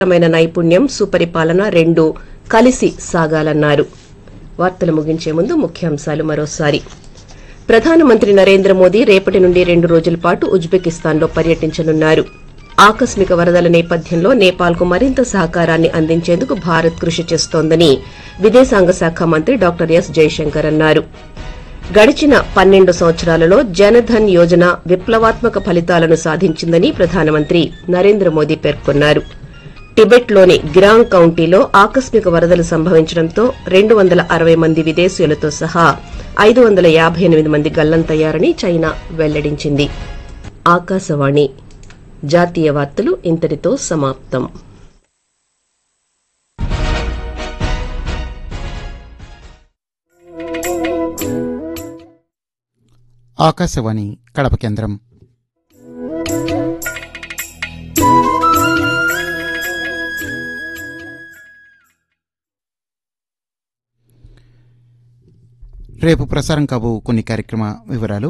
మైన నైపుణ్యం సుపరిపాలన రెండు కలిసి సాగాలన్నారు వార్తలు ముగించే ముందు ముఖ్యాంశాలు మరోసారి ప్రధానమంత్రి నరేంద్ర మోదీ రేపటి నుండి రెండు రోజుల పాటు ఉజ్బెకిస్తాన్లో పర్యటించనున్నారు ఆకస్మిక వరదల నేపథ్యంలో నేపాల్కు మరింత సహకారాన్ని అందించేందుకు భారత్ కృషి చేస్తోందని విదేశాంగ శాఖ మంత్రి డాక్టర్ ఎస్ జైశంకర్ అన్నారు గడిచిన పన్నెండు సంవత్సరాలలో జనధన్ యోజన విప్లవాత్మక ఫలితాలను సాధించిందని ప్రధానమంత్రి నరేంద్ర మోదీ పేర్కొన్నారు టిబెట్లోని గిరాంగ్ కౌంటీలో ఆకస్మిక వరదలు సంభవించడంతో రెండు వందల అరవై మంది విదేశీయులతో సహా ఐదు వందల యాభై ఎనిమిది మంది గల్లంతయ్యారని చైనా వెల్లడించింది ఆకాశవాణి జాతీయ వార్తలు ఇంతటితో సమాప్తం ఆకాశవాణి కడప కేంద్రం రేపు ప్రసారం కాబో కొన్ని కార్యక్రమ వివరాలు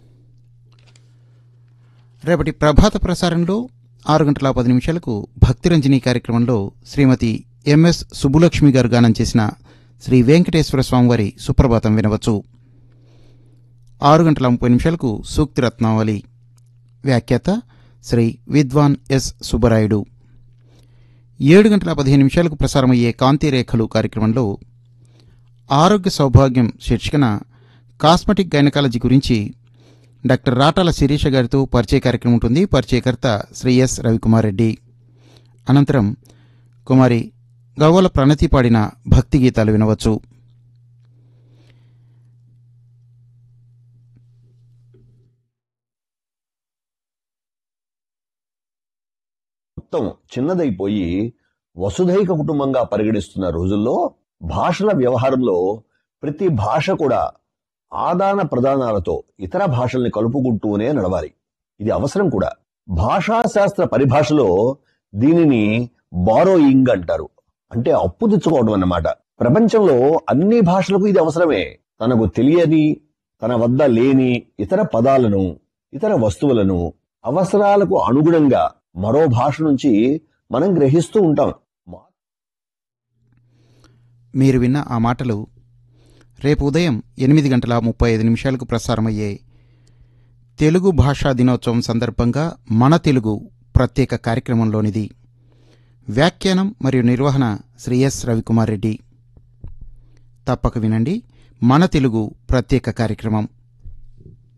రేపటి ప్రభాత ప్రసారంలో ఆరు గంటల పది నిమిషాలకు భక్తిరంజని కార్యక్రమంలో శ్రీమతి ఎంఎస్ సుబ్బులక్ష్మి గారు గానం చేసిన శ్రీ వెంకటేశ్వర స్వామివారి సుప్రభాతం వినవచ్చు ఆరు గంటల ముప్పై నిమిషాలకు సూక్తి రత్నావళి వ్యాఖ్యాత శ్రీ విద్వాన్ ఎస్ సుబ్బరాయుడు ఏడు గంటల పదిహేను నిమిషాలకు ప్రసారమయ్యే కాంతి రేఖలు కార్యక్రమంలో ఆరోగ్య సౌభాగ్యం శీర్షికన కాస్మెటిక్ గైనకాలజీ గురించి డాక్టర్ రాటాల శిరీష గారితో పరిచయ కార్యక్రమం ఉంటుంది పరిచయకర్త శ్రీ ఎస్ రవికుమార్ రెడ్డి అనంతరం కుమారి గవ్వల ప్రణతి పాడిన భక్తి గీతాలు వినవచ్చు మొత్తం చిన్నదైపోయి వసుధైక కుటుంబంగా పరిగణిస్తున్న రోజుల్లో భాషల వ్యవహారంలో ప్రతి భాష కూడా ఆదాన ప్రదానాలతో ఇతర భాషల్ని కలుపుకుంటూనే నడవాలి ఇది అవసరం కూడా భాషా శాస్త్ర పరిభాషలో దీనిని బారోయింగ్ అంటారు అంటే అప్పు తెచ్చుకోవడం అన్నమాట ప్రపంచంలో అన్ని భాషలకు ఇది అవసరమే తనకు తెలియని తన వద్ద లేని ఇతర పదాలను ఇతర వస్తువులను అవసరాలకు అనుగుణంగా మరో భాష నుంచి మనం గ్రహిస్తూ ఉంటాం మీరు విన్న ఆ మాటలు రేపు ఉదయం ఎనిమిది గంటల ముప్పై ఐదు నిమిషాలకు ప్రసారమయ్యే తెలుగు భాషా దినోత్సవం సందర్భంగా మన తెలుగు ప్రత్యేక కార్యక్రమంలోనిది వ్యాఖ్యానం మరియు నిర్వహణ శ్రీ ఎస్ రవికుమార్ రెడ్డి తప్పక వినండి మన తెలుగు ప్రత్యేక కార్యక్రమం